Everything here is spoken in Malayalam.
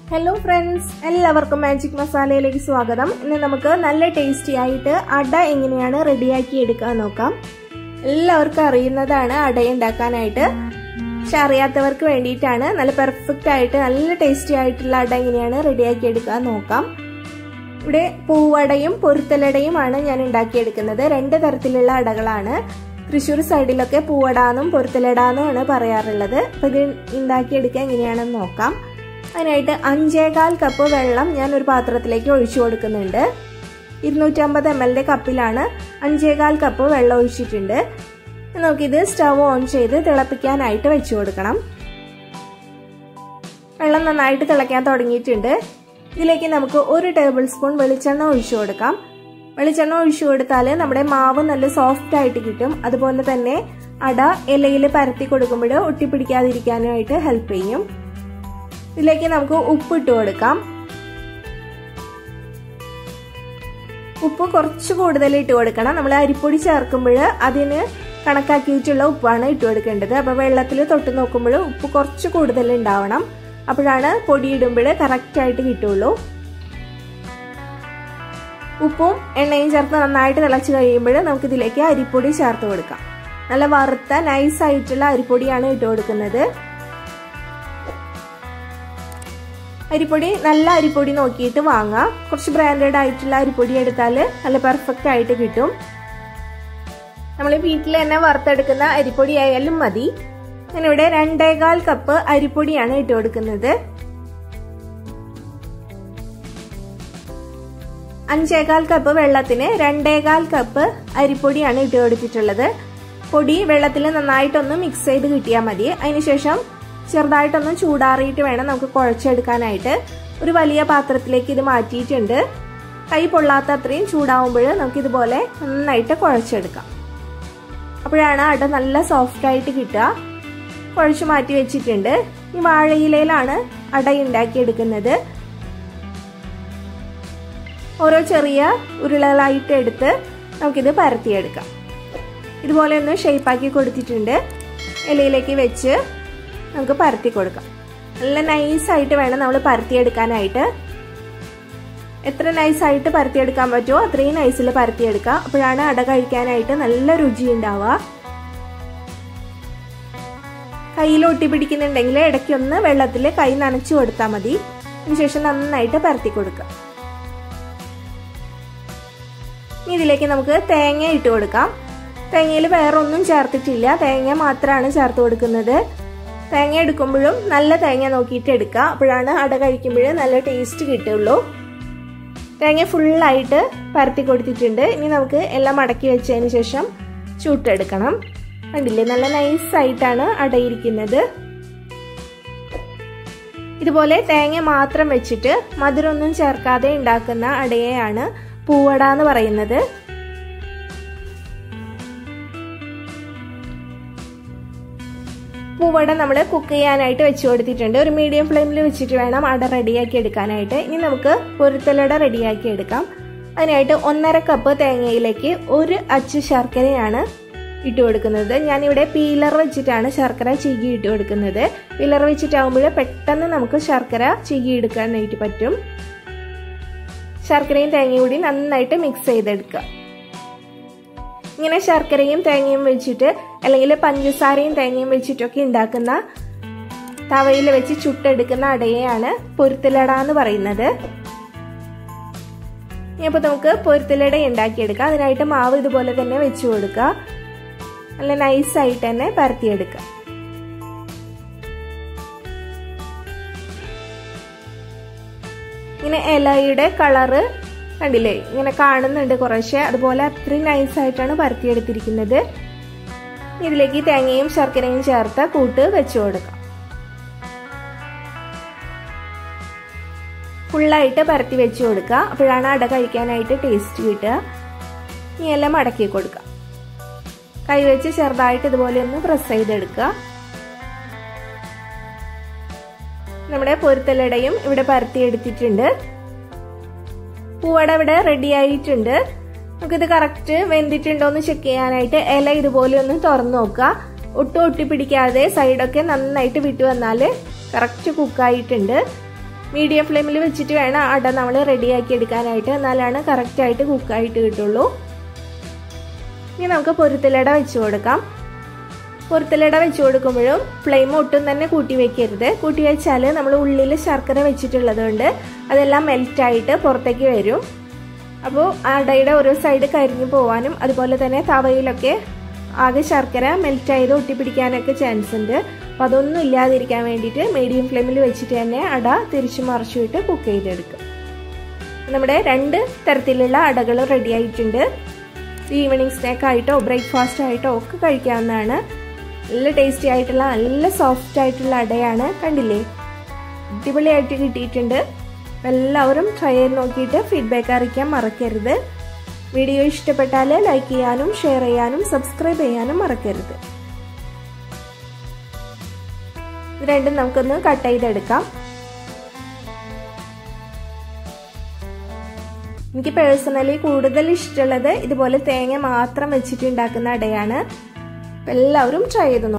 ഹലോ ഫ്രണ്ട്സ് എല്ലാവർക്കും മാജിക് മസാലയിലേക്ക് സ്വാഗതം ഇന്ന് നമുക്ക് നല്ല ടേസ്റ്റി ആയിട്ട് അട എങ്ങനെയാണ് റെഡിയാക്കി എടുക്കാൻ നോക്കാം എല്ലാവർക്കും അറിയുന്നതാണ് അട ഉണ്ടാക്കാനായിട്ട് പക്ഷെ അറിയാത്തവർക്ക് വേണ്ടിയിട്ടാണ് നല്ല പെർഫെക്റ്റ് ആയിട്ട് നല്ല ടേസ്റ്റി ആയിട്ടുള്ള അട എങ്ങനെയാണ് റെഡിയാക്കി എടുക്കാൻ നോക്കാം ഇവിടെ പൂവടയും പൊരുത്തലടയുമാണ് ഞാൻ ഉണ്ടാക്കിയെടുക്കുന്നത് രണ്ട് തരത്തിലുള്ള അടകളാണ് തൃശ്ശൂർ സൈഡിലൊക്കെ പൂവടാന്നും പൊരുത്തലടാന്നുമാണ് പറയാറുള്ളത് അപ്പോൾ ഇത് ഉണ്ടാക്കിയെടുക്കുക എങ്ങനെയാണെന്ന് നോക്കാം അതിനായിട്ട് അഞ്ചേകാൽ കപ്പ് വെള്ളം ഞാൻ ഒരു പാത്രത്തിലേക്ക് ഒഴിച്ചു കൊടുക്കുന്നുണ്ട് ഇരുന്നൂറ്റമ്പത് എം എല്ലിൻ്റെ കപ്പിലാണ് അഞ്ചേകാൽ കപ്പ് വെള്ളം ഒഴിച്ചിട്ടുണ്ട് നമുക്കിത് സ്റ്റവ് ഓൺ ചെയ്ത് തിളപ്പിക്കാനായിട്ട് വെച്ചു കൊടുക്കണം വെള്ളം നന്നായിട്ട് തിളയ്ക്കാൻ തുടങ്ങിയിട്ടുണ്ട് ഇതിലേക്ക് നമുക്ക് ഒരു ടേബിൾ സ്പൂൺ വെളിച്ചെണ്ണ ഒഴിച്ചു കൊടുക്കാം വെളിച്ചെണ്ണ ഒഴിച്ചു കൊടുത്താൽ നമ്മുടെ മാവ് നല്ല സോഫ്റ്റ് ആയിട്ട് കിട്ടും അതുപോലെ തന്നെ അട ഇലയിൽ പരത്തി കൊടുക്കുമ്പോൾ ഒട്ടിപ്പിടിക്കാതിരിക്കാനായിട്ട് ഹെൽപ്പ് ചെയ്യും ഇതിലേക്ക് നമുക്ക് ഉപ്പ് ഇട്ട് കൊടുക്കാം ഉപ്പ് കുറച്ച് കൂടുതൽ ഇട്ട് കൊടുക്കണം നമ്മൾ അരിപ്പൊടി ചേർക്കുമ്പോൾ അതിന് കണക്കാക്കിയിട്ടുള്ള ഉപ്പാണ് ഇട്ട് കൊടുക്കേണ്ടത് അപ്പോൾ വെള്ളത്തിൽ തൊട്ട് നോക്കുമ്പോൾ ഉപ്പ് കുറച്ച് കൂടുതൽ ഉണ്ടാവണം അപ്പോഴാണ് പൊടി ഇടുമ്പോൾ കറക്റ്റായിട്ട് കിട്ടുള്ളൂ ഉപ്പും എണ്ണയും ചേർത്ത് നന്നായിട്ട് തിളച്ച് കഴിയുമ്പോൾ നമുക്കിതിലേക്ക് അരിപ്പൊടി ചേർത്ത് കൊടുക്കാം നല്ല വറുത്ത നൈസ് ആയിട്ടുള്ള അരിപ്പൊടിയാണ് ഇട്ട് കൊടുക്കുന്നത് അരിപ്പൊടി നല്ല അരിപ്പൊടി നോക്കിയിട്ട് വാങ്ങാം കുറച്ച് ബ്രാൻഡഡ് ആയിട്ടുള്ള അരിപ്പൊടി എടുത്താൽ നല്ല പെർഫെക്റ്റ് ആയിട്ട് കിട്ടും നമ്മൾ വീട്ടിൽ തന്നെ വറുത്തെടുക്കുന്ന അരിപ്പൊടി ആയാലും മതി ഞാനിവിടെ രണ്ടേകാൽ കപ്പ് അരിപ്പൊടിയാണ് ഇട്ട് കൊടുക്കുന്നത് അഞ്ചേകാൽ കപ്പ് വെള്ളത്തിന് രണ്ടേകാൽ കപ്പ് അരിപ്പൊടിയാണ് ഇട്ട് കൊടുത്തിട്ടുള്ളത് പൊടി വെള്ളത്തിൽ നന്നായിട്ടൊന്ന് മിക്സ് ചെയ്ത് കിട്ടിയാൽ മതി അതിനുശേഷം ചെറുതായിട്ടൊന്ന് ചൂടാറിയിട്ട് വേണം നമുക്ക് കുഴച്ചെടുക്കാനായിട്ട് ഒരു വലിയ പാത്രത്തിലേക്ക് ഇത് മാറ്റിയിട്ടുണ്ട് കൈ പൊള്ളാത്ത അത്രയും ചൂടാവുമ്പോൾ നമുക്കിതുപോലെ നന്നായിട്ട് കുഴച്ചെടുക്കാം അപ്പോഴാണ് അട നല്ല സോഫ്റ്റ് ആയിട്ട് കിട്ടുക കുഴച്ച് മാറ്റി വെച്ചിട്ടുണ്ട് ഈ വാഴയിലയിലാണ് അട ഉണ്ടാക്കിയെടുക്കുന്നത് ഓരോ ചെറിയ ഉരുളകളായിട്ട് എടുത്ത് നമുക്കിത് പരത്തിയെടുക്കാം ഇതുപോലെ ഒന്ന് ഷേപ്പാക്കി കൊടുത്തിട്ടുണ്ട് ഇലയിലേക്ക് വെച്ച് നമുക്ക് പരത്തി കൊടുക്കാം നല്ല നൈസായിട്ട് വേണം നമ്മൾ പരത്തിയെടുക്കാനായിട്ട് എത്ര നൈസായിട്ട് പരത്തിയെടുക്കാൻ പറ്റുമോ അത്രയും നൈസിൽ പരത്തിയെടുക്കുക അപ്പോഴാണ് അട കഴിക്കാനായിട്ട് നല്ല രുചി ഉണ്ടാവുക കയ്യിൽ ഒട്ടി പിടിക്കുന്നുണ്ടെങ്കിൽ ഇടയ്ക്കൊന്ന് വെള്ളത്തിൽ കൈ നനച്ചു കൊടുത്താൽ മതി അതിനുശേഷം നന്നായിട്ട് പരത്തി കൊടുക്കുക ഇനി ഇതിലേക്ക് നമുക്ക് തേങ്ങ ഇട്ട് കൊടുക്കാം തേങ്ങയിൽ വേറെ ഒന്നും ചേർത്തിട്ടില്ല തേങ്ങ മാത്രമാണ് ചേർത്ത് കൊടുക്കുന്നത് തേങ്ങ എടുക്കുമ്പോഴും നല്ല തേങ്ങ നോക്കിയിട്ട് എടുക്കുക അപ്പോഴാണ് അട കഴിക്കുമ്പോൾ നല്ല ടേസ്റ്റ് കിട്ടുള്ളൂ തേങ്ങ ഫുള്ളായിട്ട് പരത്തി കൊടുത്തിട്ടുണ്ട് ഇനി നമുക്ക് എല്ലാം മടക്കി വെച്ചതിന് ശേഷം ചുട്ടെടുക്കണം കണ്ടില്ലേ നല്ല നൈസായിട്ടാണ് അടയിരിക്കുന്നത് ഇതുപോലെ തേങ്ങ മാത്രം വെച്ചിട്ട് മധുരമൊന്നും ചേർക്കാതെ ഉണ്ടാക്കുന്ന അടയെയാണ് പൂവട എന്ന് പറയുന്നത് പൂവട നമ്മൾ കുക്ക് ചെയ്യാനായിട്ട് വെച്ച് കൊടുത്തിട്ടുണ്ട് ഒരു മീഡിയം ഫ്ലെയിമിൽ വെച്ചിട്ട് വേണം അട റെഡിയാക്കി എടുക്കാനായിട്ട് ഇനി നമുക്ക് പൊരുത്തലട റെഡിയാക്കി എടുക്കാം അതിനായിട്ട് ഒന്നര കപ്പ് തേങ്ങയിലേക്ക് ഒരു അച്ച് ശർക്കരയാണ് ഇട്ട് കൊടുക്കുന്നത് ഞാനിവിടെ പീലർ വെച്ചിട്ടാണ് ശർക്കര ചീകി ഇട്ട് കൊടുക്കുന്നത് പീലർ വെച്ചിട്ടാകുമ്പോൾ പെട്ടെന്ന് നമുക്ക് ശർക്കര ചീകി എടുക്കാനായിട്ട് പറ്റും ശർക്കരയും തേങ്ങയും കൂടി നന്നായിട്ട് മിക്സ് ചെയ്തെടുക്കുക ഇങ്ങനെ ശർക്കരയും തേങ്ങയും വെച്ചിട്ട് അല്ലെങ്കിൽ പഞ്ചസാരയും തേങ്ങയും വെച്ചിട്ടൊക്കെ ഉണ്ടാക്കുന്ന തവയിൽ വെച്ച് ചുട്ടെടുക്കുന്ന അടയെയാണ് പൊരുത്തലട എന്ന് പറയുന്നത് ഇനിയിപ്പോൾ നമുക്ക് പൊരുത്തലട ഉണ്ടാക്കിയെടുക്കാം അതിനായിട്ട് മാവ് ഇതുപോലെ തന്നെ വെച്ച് കൊടുക്കുക നല്ല നൈസായിട്ട് തന്നെ പരത്തിയെടുക്കുക ഇങ്ങനെ ഇലയുടെ കളറ് കണ്ടില്ലേ ഇങ്ങനെ കാണുന്നുണ്ട് കുറേശ്ശെ അതുപോലെ അത്രയും നൈസായിട്ടാണ് പരത്തിയെടുത്തിരിക്കുന്നത് ഇതിലേക്ക് തേങ്ങയും ശർക്കരയും ചേർത്ത് കൂട്ട് വെച്ചു കൊടുക്കാം ഫുള്ളായിട്ട് പരത്തി വെച്ച് കൊടുക്കുക അപ്പോഴാണ് അട കഴിക്കാനായിട്ട് ടേസ്റ്റ് കിട്ടുക ഇനി എല്ലാം മടക്കി കൊടുക്കുക കൈവച്ച് ചെറുതായിട്ട് ഇതുപോലെ ഒന്ന് പ്രസ് ചെയ്തെടുക്കുക നമ്മുടെ പൊരുത്തലടയും ഇവിടെ പരത്തിയെടുത്തിട്ടുണ്ട് പൂവട ഇവിടെ റെഡി ആയിട്ടുണ്ട് നമുക്കിത് കറക്റ്റ് വെന്തിട്ടുണ്ടോ എന്ന് ചെക്ക് ചെയ്യാനായിട്ട് ഇല ഇതുപോലെ ഒന്ന് തുറന്നു നോക്കുക ഒട്ടും ഒട്ടിപ്പിടിക്കാതെ സൈഡൊക്കെ നന്നായിട്ട് വിട്ടു വന്നാൽ കറക്റ്റ് കുക്കായിട്ടുണ്ട് മീഡിയം ഫ്ലെയിമിൽ വെച്ചിട്ട് വേണം അട നമ്മൾ റെഡിയാക്കി എടുക്കാനായിട്ട് എന്നാലാണ് കറക്റ്റായിട്ട് കുക്കായിട്ട് കിട്ടുള്ളൂ ഇനി നമുക്ക് പൊരുത്തലട വെച്ച് കൊടുക്കാം പൊരുത്തലട വെച്ച് കൊടുക്കുമ്പോഴും ഫ്ലെയിം ഒട്ടും തന്നെ കൂട്ടി വെക്കരുത് കൂട്ടി വെച്ചാൽ നമ്മൾ ഉള്ളിൽ ശർക്കര വെച്ചിട്ടുള്ളത് കൊണ്ട് അതെല്ലാം മെൽറ്റായിട്ട് പുറത്തേക്ക് വരും അപ്പോൾ അടയുടെ ഓരോ സൈഡ് കരിഞ്ഞു പോവാനും അതുപോലെ തന്നെ തവയിലൊക്കെ ആകെ ശർക്കര മെൽറ്റായത് ഒട്ടിപ്പിടിക്കാനൊക്കെ ചാൻസ് ഉണ്ട് അപ്പോൾ അതൊന്നും ഇല്ലാതിരിക്കാൻ വേണ്ടിയിട്ട് മീഡിയം ഫ്ലെയിമിൽ വെച്ചിട്ട് തന്നെ അട തിരിച്ചു മറിച്ചിട്ട് കുക്ക് ചെയ്തെടുക്കും നമ്മുടെ രണ്ട് തരത്തിലുള്ള അടകൾ റെഡി ആയിട്ടുണ്ട് ഈവനിങ് സ്നാക്ക് ആയിട്ടോ ബ്രേക്ക്ഫാസ്റ്റ് ആയിട്ടോ ഒക്കെ കഴിക്കാവുന്നതാണ് നല്ല ടേസ്റ്റി ആയിട്ടുള്ള നല്ല സോഫ്റ്റ് ആയിട്ടുള്ള അടയാണ് കണ്ടില്ലേ അടിപൊളിയായിട്ട് കിട്ടിയിട്ടുണ്ട് എല്ലാവരും ട്രൈ ചെയ്ത് നോക്കിയിട്ട് ഫീഡ്ബാക്ക് അറിയിക്കാൻ മറക്കരുത് വീഡിയോ ഇഷ്ടപ്പെട്ടാൽ ലൈക്ക് ചെയ്യാനും ഷെയർ ചെയ്യാനും സബ്സ്ക്രൈബ് ചെയ്യാനും മറക്കരുത് ഇത് രണ്ടും നമുക്കൊന്ന് കട്ട് ചെയ്തെടുക്കാം എനിക്ക് പേഴ്സണലി കൂടുതൽ ഇഷ്ടമുള്ളത് ഇതുപോലെ തേങ്ങ മാത്രം വെച്ചിട്ട് ഉണ്ടാക്കുന്ന അടയാണ് എല്ലാവരും ട്രൈ ചെയ്ത്